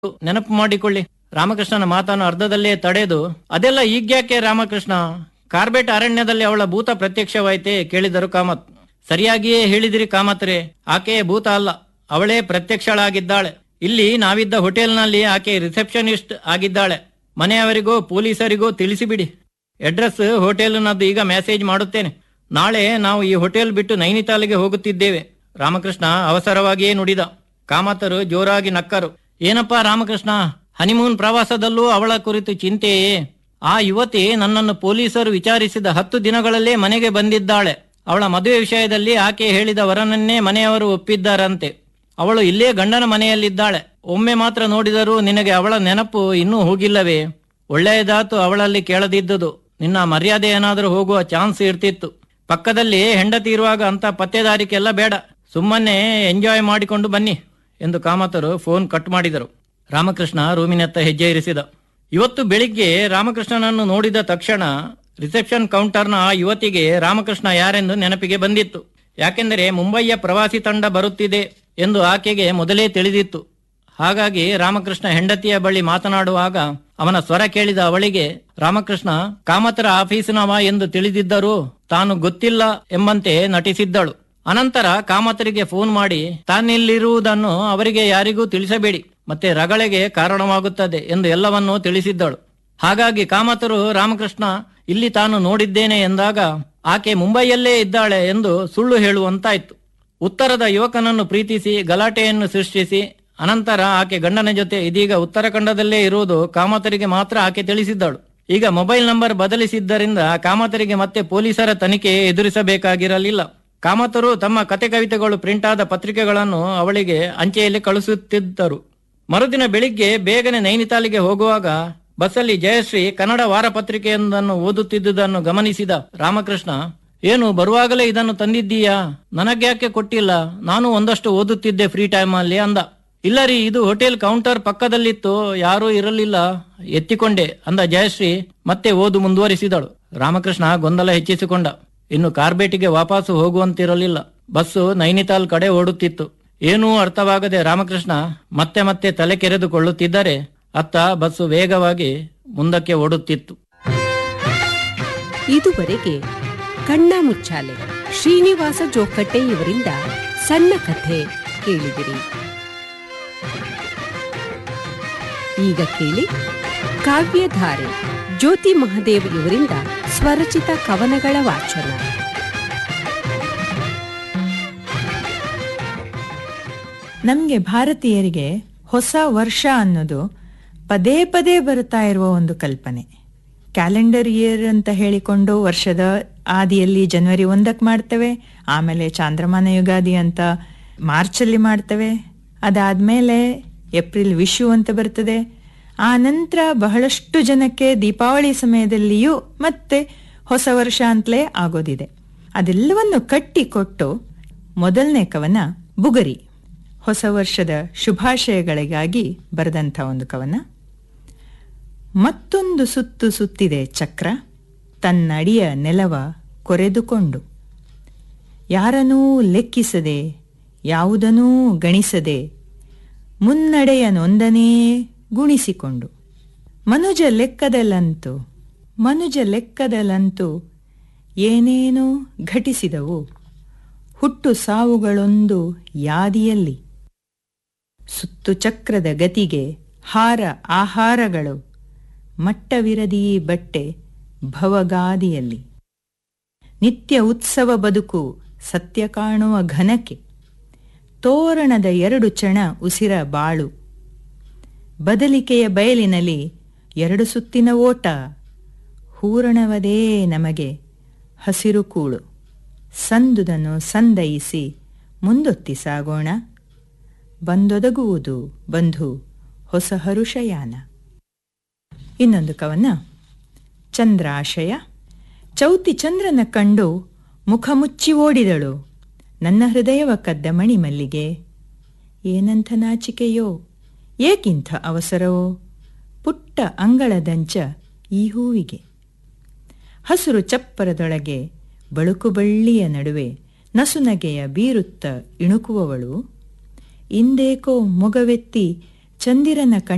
ನೆನಪು ಮಾಡಿಕೊಳ್ಳಿ ರಾಮಕೃಷ್ಣನ ಮಾತನ್ನು ಅರ್ಧದಲ್ಲೇ ತಡೆದು ಅದೆಲ್ಲ ಈಗ್ಯಾಕೆ ರಾಮಕೃಷ್ಣ ಕಾರ್ಬೆಟ್ ಅರಣ್ಯದಲ್ಲಿ ಅವಳ ಭೂತ ಪ್ರತ್ಯಕ್ಷವಾಯ್ತೆ ಕೇಳಿದರು ಕಾಮತ್ ಸರಿಯಾಗಿಯೇ ಹೇಳಿದಿರಿ ಕಾಮತ್ರೆ ಆಕೆಯೇ ಭೂತ ಅಲ್ಲ ಅವಳೇ ಪ್ರತ್ಯಕ್ಷಳಾಗಿದ್ದಾಳೆ ಇಲ್ಲಿ ನಾವಿದ್ದ ಹೋಟೆಲ್ನಲ್ಲಿ ಆಕೆ ರಿಸೆಪ್ಷನಿಸ್ಟ್ ಆಗಿದ್ದಾಳೆ ಮನೆಯವರಿಗೂ ಪೊಲೀಸರಿಗೂ ತಿಳಿಸಿಬಿಡಿ ಅಡ್ರೆಸ್ ಹೋಟೆಲ್ನದ್ದು ಈಗ ಮೆಸೇಜ್ ಮಾಡುತ್ತೇನೆ ನಾಳೆ ನಾವು ಈ ಹೋಟೆಲ್ ಬಿಟ್ಟು ನೈನಿತಾಲಿಗೆ ಹೋಗುತ್ತಿದ್ದೇವೆ ರಾಮಕೃಷ್ಣ ಅವಸರವಾಗಿಯೇ ನುಡಿದ ಕಾಮತರು ಜೋರಾಗಿ ನಕ್ಕರು ಏನಪ್ಪಾ ರಾಮಕೃಷ್ಣ ಹನಿಮೂನ್ ಪ್ರವಾಸದಲ್ಲೂ ಅವಳ ಕುರಿತು ಚಿಂತೆಯೇ ಆ ಯುವತಿ ನನ್ನನ್ನು ಪೊಲೀಸರು ವಿಚಾರಿಸಿದ ಹತ್ತು ದಿನಗಳಲ್ಲೇ ಮನೆಗೆ ಬಂದಿದ್ದಾಳೆ ಅವಳ ಮದುವೆ ವಿಷಯದಲ್ಲಿ ಆಕೆ ಹೇಳಿದ ವರನನ್ನೇ ಮನೆಯವರು ಒಪ್ಪಿದ್ದಾರಂತೆ ಅವಳು ಇಲ್ಲೇ ಗಂಡನ ಮನೆಯಲ್ಲಿದ್ದಾಳೆ ಒಮ್ಮೆ ಮಾತ್ರ ನೋಡಿದರೂ ನಿನಗೆ ಅವಳ ನೆನಪು ಇನ್ನೂ ಹೋಗಿಲ್ಲವೇ ಒಳ್ಳೆಯದಾತು ಅವಳಲ್ಲಿ ಕೇಳದಿದ್ದುದು ನಿನ್ನ ಮರ್ಯಾದೆ ಏನಾದರೂ ಹೋಗುವ ಚಾನ್ಸ್ ಇರ್ತಿತ್ತು ಪಕ್ಕದಲ್ಲಿ ಹೆಂಡತಿ ಇರುವಾಗ ಅಂತ ಪತ್ತೆದಾರಿಕೆಲ್ಲ ಬೇಡ ಸುಮ್ಮನೆ ಎಂಜಾಯ್ ಮಾಡಿಕೊಂಡು ಬನ್ನಿ ಎಂದು ಕಾಮತರು ಫೋನ್ ಕಟ್ ಮಾಡಿದರು ರಾಮಕೃಷ್ಣ ರೂಮಿನತ್ತ ಹೆಜ್ಜೆ ಇರಿಸಿದ ಇವತ್ತು ಬೆಳಿಗ್ಗೆ ರಾಮಕೃಷ್ಣನನ್ನು ನೋಡಿದ ತಕ್ಷಣ ರಿಸೆಪ್ಷನ್ ಕೌಂಟರ್ನ ಆ ಯುವತಿಗೆ ರಾಮಕೃಷ್ಣ ಯಾರೆಂದು ನೆನಪಿಗೆ ಬಂದಿತ್ತು ಯಾಕೆಂದರೆ ಮುಂಬಯಿಯ ಪ್ರವಾಸಿ ತಂಡ ಬರುತ್ತಿದೆ ಎಂದು ಆಕೆಗೆ ಮೊದಲೇ ತಿಳಿದಿತ್ತು ಹಾಗಾಗಿ ರಾಮಕೃಷ್ಣ ಹೆಂಡತಿಯ ಬಳಿ ಮಾತನಾಡುವಾಗ ಅವನ ಸ್ವರ ಕೇಳಿದ ಅವಳಿಗೆ ರಾಮಕೃಷ್ಣ ಕಾಮತರ ಆಫೀಸಿನವ ಎಂದು ತಿಳಿದಿದ್ದರೂ ತಾನು ಗೊತ್ತಿಲ್ಲ ಎಂಬಂತೆ ನಟಿಸಿದ್ದಳು ಅನಂತರ ಕಾಮತರಿಗೆ ಫೋನ್ ಮಾಡಿ ತಾನಿಲ್ಲಿರುವುದನ್ನು ಅವರಿಗೆ ಯಾರಿಗೂ ತಿಳಿಸಬೇಡಿ ಮತ್ತೆ ರಗಳೆಗೆ ಕಾರಣವಾಗುತ್ತದೆ ಎಂದು ಎಲ್ಲವನ್ನೂ ತಿಳಿಸಿದ್ದಳು ಹಾಗಾಗಿ ಕಾಮತರು ರಾಮಕೃಷ್ಣ ಇಲ್ಲಿ ತಾನು ನೋಡಿದ್ದೇನೆ ಎಂದಾಗ ಆಕೆ ಮುಂಬೈಯಲ್ಲೇ ಇದ್ದಾಳೆ ಎಂದು ಸುಳ್ಳು ಹೇಳುವಂತಾಯ್ತು ಉತ್ತರದ ಯುವಕನನ್ನು ಪ್ರೀತಿಸಿ ಗಲಾಟೆಯನ್ನು ಸೃಷ್ಟಿಸಿ ಅನಂತರ ಆಕೆ ಗಂಡನ ಜೊತೆ ಇದೀಗ ಉತ್ತರಾಖಂಡದಲ್ಲೇ ಇರುವುದು ಕಾಮತರಿಗೆ ಮಾತ್ರ ಆಕೆ ತಿಳಿಸಿದ್ದಳು ಈಗ ಮೊಬೈಲ್ ನಂಬರ್ ಬದಲಿಸಿದ್ದರಿಂದ ಕಾಮತರಿಗೆ ಮತ್ತೆ ಪೊಲೀಸರ ತನಿಖೆ ಎದುರಿಸಬೇಕಾಗಿರಲಿಲ್ಲ ಕಾಮತರು ತಮ್ಮ ಕತೆ ಕವಿತೆಗಳು ಪ್ರಿಂಟ್ ಆದ ಪತ್ರಿಕೆಗಳನ್ನು ಅವಳಿಗೆ ಅಂಚೆಯಲ್ಲಿ ಕಳಿಸುತ್ತಿದ್ದರು ಮರುದಿನ ಬೆಳಿಗ್ಗೆ ಬೇಗನೆ ನೈನಿತಾಲಿಗೆ ಹೋಗುವಾಗ ಬಸ್ಸಲ್ಲಿ ಜಯಶ್ರೀ ಕನ್ನಡ ವಾರಪತ್ರಿಕೆಯೊಂದನ್ನು ಓದುತ್ತಿದ್ದುದನ್ನು ಗಮನಿಸಿದ ರಾಮಕೃಷ್ಣ ಏನು ಬರುವಾಗಲೇ ಇದನ್ನು ತಂದಿದ್ದೀಯಾ ನನಗ್ಯಾಕೆ ಕೊಟ್ಟಿಲ್ಲ ನಾನು ಒಂದಷ್ಟು ಓದುತ್ತಿದ್ದೆ ಫ್ರೀ ಟೈಮ್ ಅಲ್ಲಿ ಅಂದ ಇಲ್ಲ ರೀ ಇದು ಹೋಟೆಲ್ ಕೌಂಟರ್ ಪಕ್ಕದಲ್ಲಿತ್ತು ಯಾರೂ ಇರಲಿಲ್ಲ ಎತ್ತಿಕೊಂಡೆ ಅಂದ ಜಯಶ್ರೀ ಮತ್ತೆ ಓದು ಮುಂದುವರಿಸಿದಳು ರಾಮಕೃಷ್ಣ ಗೊಂದಲ ಹೆಚ್ಚಿಸಿಕೊಂಡ ಇನ್ನು ಕಾರ್ಬೇಟಿಗೆ ವಾಪಸ್ಸು ಹೋಗುವಂತಿರಲಿಲ್ಲ ಬಸ್ಸು ನೈನಿತಾಲ್ ಕಡೆ ಓಡುತ್ತಿತ್ತು ಏನೂ ಅರ್ಥವಾಗದೆ ರಾಮಕೃಷ್ಣ ಮತ್ತೆ ಮತ್ತೆ ತಲೆ ಕೆರೆದುಕೊಳ್ಳುತ್ತಿದ್ದರೆ ಅತ್ತ ಬಸ್ಸು ವೇಗವಾಗಿ ಮುಂದಕ್ಕೆ ಓಡುತ್ತಿತ್ತು ಇದುವರೆಗೆ ಕಣ್ಣ ಮುಚ್ಚಾಲೆ ಶ್ರೀನಿವಾಸ ಜೋಕಟ್ಟೆ ಇವರಿಂದ ಸಣ್ಣ ಕಥೆ ಕೇಳಿದಿರಿ ಈಗ ಕೇಳಿ ಕಾವ್ಯಧಾರೆ ಜ್ಯೋತಿ ಮಹದೇವ್ ಇವರಿಂದ ಸ್ವರಚಿತ ಕವನಗಳ ವಾಚನ ನಮಗೆ ಭಾರತೀಯರಿಗೆ ಹೊಸ ವರ್ಷ ಅನ್ನೋದು ಪದೇ ಪದೇ ಬರುತ್ತಾ ಇರುವ ಒಂದು ಕಲ್ಪನೆ ಕ್ಯಾಲೆಂಡರ್ ಇಯರ್ ಅಂತ ಹೇಳಿಕೊಂಡು ವರ್ಷದ ಆದಿಯಲ್ಲಿ ಜನವರಿ ಒಂದಕ್ಕೆ ಮಾಡ್ತೇವೆ ಆಮೇಲೆ ಚಾಂದ್ರಮಾನ ಯುಗಾದಿ ಅಂತ ಮಾರ್ಚಲ್ಲಿ ಮಾಡ್ತೇವೆ ಅದಾದ್ಮೇಲೆ ಏಪ್ರಿಲ್ ವಿಶು ಅಂತ ಬರ್ತದೆ ಆ ನಂತರ ಬಹಳಷ್ಟು ಜನಕ್ಕೆ ದೀಪಾವಳಿ ಸಮಯದಲ್ಲಿಯೂ ಮತ್ತೆ ಹೊಸ ವರ್ಷ ಅಂತಲೇ ಆಗೋದಿದೆ ಅದೆಲ್ಲವನ್ನು ಕಟ್ಟಿಕೊಟ್ಟು ಮೊದಲನೇ ಕವನ ಬುಗರಿ ಹೊಸ ವರ್ಷದ ಶುಭಾಶಯಗಳಿಗಾಗಿ ಬರೆದಂಥ ಒಂದು ಕವನ ಮತ್ತೊಂದು ಸುತ್ತು ಸುತ್ತಿದೆ ಚಕ್ರ ತನ್ನಡಿಯ ನೆಲವ ಕೊರೆದುಕೊಂಡು ಯಾರನೂ ಲೆಕ್ಕಿಸದೆ ಯಾವುದನೂ ಗಣಿಸದೆ ಮುನ್ನಡೆಯ ನೊಂದನೇ ಗುಣಿಸಿಕೊಂಡು ಮನುಜ ಲೆಕ್ಕದಲ್ಲಂತೂ ಮನುಜ ಲೆಕ್ಕದಲ್ಲಂತೂ ಏನೇನೋ ಘಟಿಸಿದವು ಹುಟ್ಟು ಸಾವುಗಳೊಂದು ಯಾದಿಯಲ್ಲಿ ಸುತ್ತು ಚಕ್ರದ ಗತಿಗೆ ಹಾರ ಆಹಾರಗಳು ಮಟ್ಟವಿರದಿ ಬಟ್ಟೆ ಭವಗಾದಿಯಲ್ಲಿ ನಿತ್ಯ ಉತ್ಸವ ಬದುಕು ಸತ್ಯ ಕಾಣುವ ಘನಕ್ಕೆ ತೋರಣದ ಎರಡು ಚಣ ಉಸಿರ ಬಾಳು ಬದಲಿಕೆಯ ಬಯಲಿನಲ್ಲಿ ಎರಡು ಸುತ್ತಿನ ಓಟ ಹೂರಣವದೇ ನಮಗೆ ಹಸಿರು ಕೂಳು ಸಂದುದನ್ನು ಸಂದಯಿಸಿ ಮುಂದೊತ್ತಿ ಸಾಗೋಣ ಬಂದೊದಗುವುದು ಬಂಧು ಹೊಸ ಹರುಷಯಾನ ಇನ್ನೊಂದು ಕವನ ಚಂದ್ರಾಶಯ ಚೌತಿ ಚಂದ್ರನ ಕಂಡು ಮುಖ ಮುಚ್ಚಿ ಓಡಿದಳು ನನ್ನ ಹೃದಯವ ಕದ್ದ ಮಣಿ ಮಲ್ಲಿಗೆ ಏನಂಥ ನಾಚಿಕೆಯೋ ಏಕಿಂಥ ಅವಸರವೋ ಪುಟ್ಟ ಅಂಗಳದಂಚ ಈ ಹೂವಿಗೆ ಹಸುರು ಚಪ್ಪರದೊಳಗೆ ಬಳುಕು ಬಳ್ಳಿಯ ನಡುವೆ ನಸುನಗೆಯ ಬೀರುತ್ತ ಇಣುಕುವವಳು ಇಂದೇಕೋ ಮೊಗವೆತ್ತಿ ಚಂದಿರನ ಕಣ್ಣ